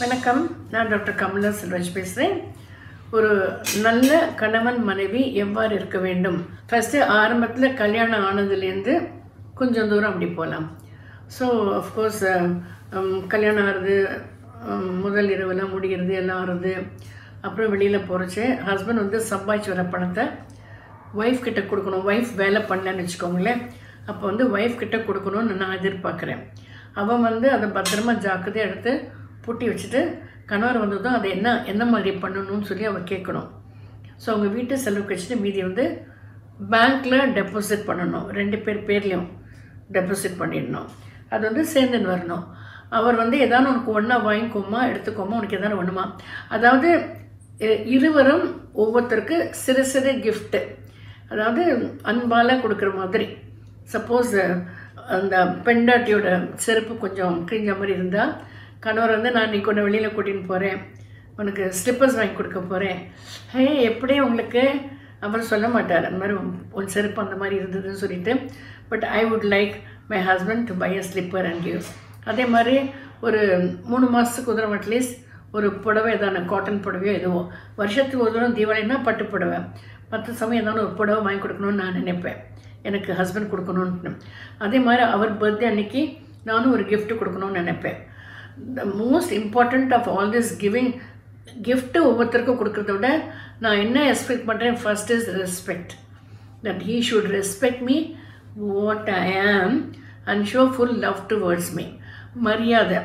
வணக்கம் நான் டாக்டர் கமலா செல்வராஜ் பேசுகிறேன் ஒரு நல்ல கணவன் மனைவி எவ்வாறு இருக்க வேண்டும் ஃபஸ்ட்டு ஆரம்பத்தில் கல்யாணம் ஆனதுலேருந்து கொஞ்சம் தூரம் அப்படி போகலாம் ஸோ அஃப்கோர்ஸ் கல்யாணம் ஆகுது ஹம், முதல் இரவெல்லாம் முடிகிறது எல்லாம் ஆறுது அப்புறம் வெளியில் போகிறச்சு ஹஸ்பண்ட் வந்து சம்பாதிச்சு வர பணத்தை ஒய்ஃப் கிட்ட கொடுக்கணும் ஒய்ஃப் வேலை பண்ணலன்னு வச்சுக்கோங்களேன் அப்போ வந்து ஒய்ஃப் கிட்ட கொடுக்கணும்னு நான் எதிர்பார்க்குறேன் அவன் வந்து அதை பத்திரமா ஜாக்கிரதையாக எடுத்து பூட்டி வச்சுட்டு கணவர் வந்ததும் அதை என்ன என்ன மாதிரி பண்ணணும்னு சொல்லி அவள் கேட்கணும் ஸோ அவங்க வீட்டு செலவுக்கு வச்சுட்டு மீதி வந்து பேங்க்கில் டெபாசிட் பண்ணணும் ரெண்டு பேர் பேர்லேயும் டெபாசிட் பண்ணிடணும் அது வந்து சேர்ந்துன்னு வரணும் அவர் வந்து ஏதாவது உனக்கு ஒன்றா வாங்கிக்கோமா எடுத்துக்கோமா உனக்கு ஏதாவது ஒன்றுமா அதாவது இ- இருவரும் ஒவ்வொருத்தருக்கு சிறு சிறு கிஃப்ட்டு அதாவது அன்பால் கொடுக்குற மாதிரி சப்போஸ் அந்த பெண்டாட்டியோட செருப்பு கொஞ்சம் கிழிஞ்ச மாதிரி இருந்தால் கணவர் வந்து நான் இன்னைக்கு ஒன்று வெளியில் கூட்டின்னு போகிறேன் உனக்கு ஸ்லிப்பர்ஸ் வாங்கி கொடுக்க போகிறேன் ஹே எப்படி உங்களுக்கு அவர் சொல்ல மாட்டார் அந்த மாதிரி உன் உன் செருப்பு அந்த மாதிரி இருந்ததுன்னு சொல்லிட்டு but I would like my husband to buy a slipper and give அதே மாதிரி ஒரு மூணு மாதத்துக்கு உதரம் அட்லீஸ்ட் ஒரு புடவை ஏதான காட்டன் புடவையோ எதுவோ வருஷத்துக்கு ஒரு தூரம் தீபாவளினா பட்டு புடவை மற்ற சமயம் ஏதாவது ஒரு புடவை வாங்கி கொடுக்கணும்னு நான் நினைப்பேன் எனக்கு ஹஸ்பண்ட் கொடுக்கணும்னு அதே மாதிரி அவர் பர்த்டே அன்னைக்கு நானும் ஒரு gift கொடுக்கணும்னு நினைப்பேன் the most important of all this giving gift ஒவ்வொருத்தருக்கும் கொடுக்கறத விட நான் என்ன எக்ஸ்பெக்ட் பண்ணுறேன் first is respect that he should respect me what I am and show full love towards me மரியாதை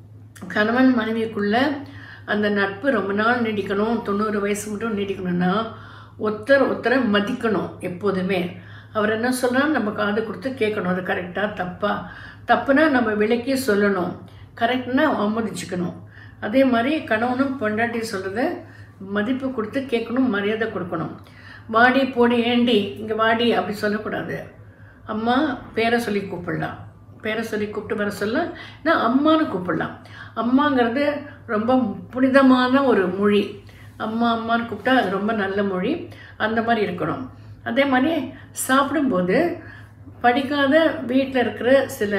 கணவன் மனைவிக்குள்ள அந்த நட்பு ரொம்ப நாள் நீடிக்கணும் தொண்ணூறு வயசு மட்டும் நீடிக்கணும்னா ஒருத்தர் ஒருத்தரை மதிக்கணும் எப்போதுமே அவர் என்ன சொல்றாரு நம்ம காது கொடுத்து கேட்கணும் அது கரெக்டாக தப்பா தப்புனா நம்ம விலக்கி சொல்லணும் கரெக்ட்னா ஆமோதிச்சுக்கணும் அதே மாதிரி கணவனும் பொண்டாட்டி சொல்கிறத மதிப்பு கொடுத்து கேட்கணும் மரியாதை கொடுக்கணும் வாடி போடி ஏண்டி இங்கே வாடி அப்படி சொல்லக்கூடாது அம்மா பேரை சொல்லி கூப்பிடலாம் பேரை சொல்லி கூப்பிட்டு வர சொல்ல நான் அம்மான்னு கூப்பிடலாம் அம்மாங்கிறது ரொம்ப புனிதமான ஒரு மொழி அம்மா அம்மான்னு கூப்பிட்டா அது ரொம்ப நல்ல மொழி அந்த மாதிரி இருக்கணும் அதே மாதிரி சாப்பிடும்போது படிக்காத வீட்டில் இருக்கிற சில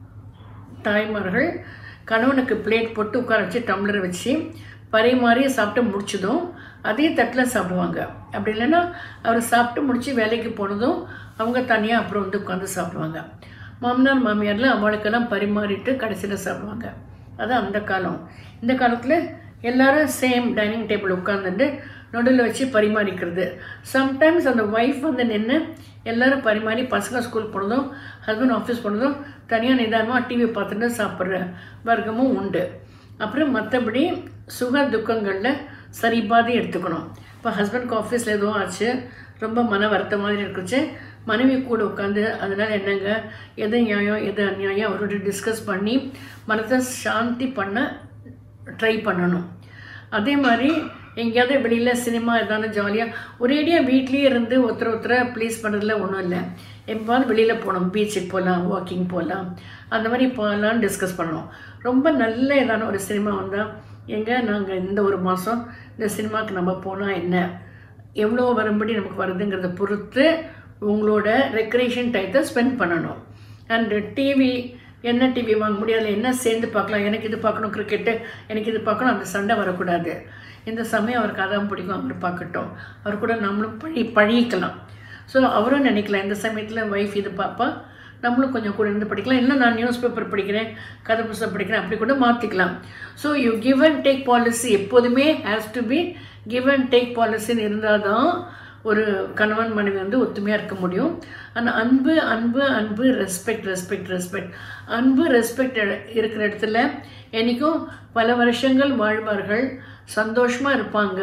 தாய்மார்கள் கணவனுக்கு பிளேட் போட்டு உட்கார வச்சு டம்ளர் வச்சு பரிமாறி சாப்பிட்டு முடிச்சதும் அதே தட்டில் சாப்பிடுவாங்க அப்படி இல்லைன்னா அவர் சாப்பிட்டு முடிச்சு வேலைக்கு போனதும் அவங்க தனியாக அப்புறம் வந்து உட்காந்து சாப்பிடுவாங்க மாமனார் மாமியாரில் அவளுக்கெல்லாம் பரிமாறிட்டு கடைசியில் சாப்பிடுவாங்க அது அந்த காலம் இந்த காலத்தில் எல்லாரும் சேம் டைனிங் டேபிள் உட்காந்துட்டு நடுவில் வச்சு பரிமாறிக்கிறது சம்டைம்ஸ் அந்த ஒய்ஃப் வந்து நின்று எல்லாரும் பரிமாறி பசங்க ஸ்கூல் போனதும் ஹஸ்பண்ட் ஆஃபீஸ் போனதும் தனியாக நிதானமாக டிவி பார்த்துட்டு சாப்பிட்ற வர்க்கமும் உண்டு அப்புறம் மற்றபடி சுக துக்கங்களில் சரிபாதி எடுத்துக்கணும் இப்போ ஹஸ்பண்ட்க்கு ஆஃபீஸில் எதுவும் ஆச்சு ரொம்ப மன வருத்த மாதிரி இருக்குச்சு மனைவி கூட உட்காந்து அதனால் என்னங்க எது நியாயம் எது அநியாயம் அவரோட டிஸ்கஸ் பண்ணி மனத்தை சாந்தி பண்ண ட்ரை பண்ணணும் அதே மாதிரி எங்கேயாவது வெளியில் சினிமா ஏதாவது ஜாலியாக ஒரேடியாக வீட்லேயே இருந்து ஒருத்தர் ஒருத்தரை ப்ளீஸ் பண்ணுறதுல ஒன்றும் இல்லை எப்பாவது வெளியில் போகணும் பீச்சுக்கு போகலாம் வாக்கிங் போகலாம் அந்த மாதிரி போகலான்னு டிஸ்கஸ் பண்ணணும் ரொம்ப நல்ல ஏதான ஒரு சினிமா வந்தால் எங்கே நாங்கள் இந்த ஒரு மாதம் இந்த சினிமாவுக்கு நம்ம போனால் என்ன எவ்வளோ வரும்படி நமக்கு வருதுங்கிறத பொறுத்து உங்களோட ரெக்ரேஷன் டயத்தை ஸ்பெண்ட் பண்ணணும் அண்டு டிவி என்ன டிவி வாங்க முடியாது என்ன சேர்ந்து பார்க்கலாம் எனக்கு இது பார்க்கணும் கிரிக்கெட்டு எனக்கு இது பார்க்கணும் அந்த சண்டை வரக்கூடாது இந்த சமயம் அவருக்கு அதான் பிடிக்கும் அவர் பார்க்கட்டும் அவர் கூட நம்மளும் பழி பழகிக்கலாம் ஸோ அவரும் நினைக்கலாம் இந்த சமயத்தில் ஒய்ஃப் இது பார்ப்பா நம்மளும் கொஞ்சம் கூட இருந்து படிக்கலாம் இல்லை நான் நியூஸ் பேப்பர் படிக்கிறேன் கதை புத்தகம் படிக்கிறேன் அப்படி கூட மாற்றிக்கலாம் so you give and take policy எப்போதுமே has to be give and take பாலிசின்னு இருந்தால் தான் ஒரு கணவன் மனைவி வந்து ஒத்துமையாக இருக்க முடியும் அந்த அன்பு அன்பு அன்பு ரெஸ்பெக்ட் ரெஸ்பெக்ட் ரெஸ்பெக்ட் அன்பு ரெஸ்பெக்ட் இருக்கிற இடத்துல என்றைக்கும் பல வருஷங்கள் வாழ்வார்கள் சந்தோஷமாக இருப்பாங்க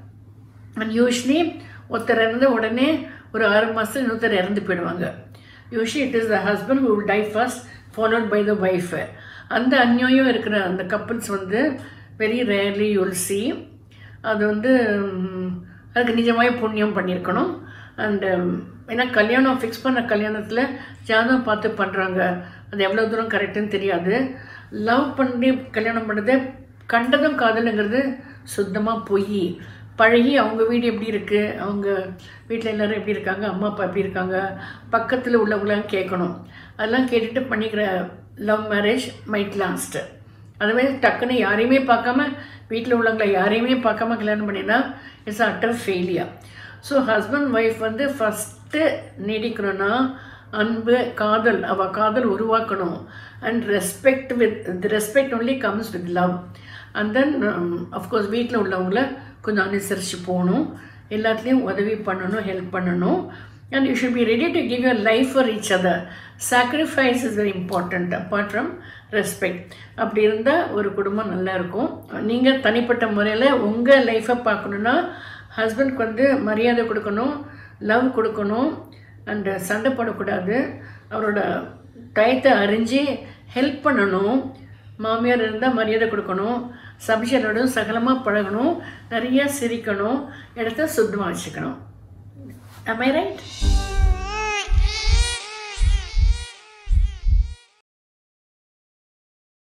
அண்ட் யூஸ்வலி ஒருத்தர் இறந்த உடனே ஒரு ஆறு மாதத்துல இன்னொருத்தர் இறந்து போயிடுவாங்க usually it is the husband who will die first followed by the wife அந்த அந்யோயம் இருக்கிற அந்த கப்புள்ஸ் வந்து வெரி ரேர்லி யூல் see அது வந்து ம், அதுக்கு நிஜமாவே புண்ணியம் பண்ணியிருக்கணும் அண்டு ஏன்னா கல்யாணம் ஃபிக்ஸ் பண்ண கல்யாணத்தில் ஜாதகம் பார்த்து பண்ணுறாங்க அது எவ்வளோ தூரம் கரெக்டுன்னு தெரியாது லவ் பண்ணி கல்யாணம் பண்ணுறது கண்டதும் காதலுங்கிறது சுத்தமாக பொய் பழகி அவங்க வீடு எப்படி இருக்குது அவங்க வீட்டில் எல்லாரும் எப்படி இருக்காங்க அம்மா அப்பா எப்படி இருக்காங்க பக்கத்தில் உள்ளவங்களாம் கேட்கணும் அதெல்லாம் கேட்டுட்டு பண்ணிக்கிற லவ் மேரேஜ் மைட் லாஸ்ட்டு அதுமாதிரி டக்குன்னு யாரையுமே பார்க்காம வீட்டில் உள்ளவங்களை யாரையுமே பார்க்காம கல்யாணம் பண்ணினா it's utter failure so husband wife வந்து ஃபஸ்ட்டு நீடிக்கணும்னா அன்பு காதல் அவள் காதல் உருவாக்கணும் and respect with respect only comes with love and then of course வீட்டில் உள்ளவங்கள கொஞ்சம் அனுசரித்து போகணும் எல்லாத்துலேயும் உதவி பண்ணணும் ஹெல்ப் பண்ணணும் and you should be ready to give your life for each other sacrifice is very important apart from respect அப்படி இருந்தால் ஒரு குடும்பம் நல்லா இருக்கும் நீங்கள் தனிப்பட்ட முறையில் உங்கள் லைஃப்பை பார்க்கணுன்னா ஹஸ்பண்ட்க்கு வந்து மரியாதை கொடுக்கணும் லவ் கொடுக்கணும் அண்டு சண்டை போடக்கூடாது அவரோட டயத்தை அறிஞ்சு ஹெல்ப் பண்ணணும் மாமியார் இருந்தால் மரியாதை கொடுக்கணும் சபிஷரோட சகலமாக பழகணும் நிறைய சிரிக்கணும் இடத்த சுத்தமாக வச்சுக்கணும் am I right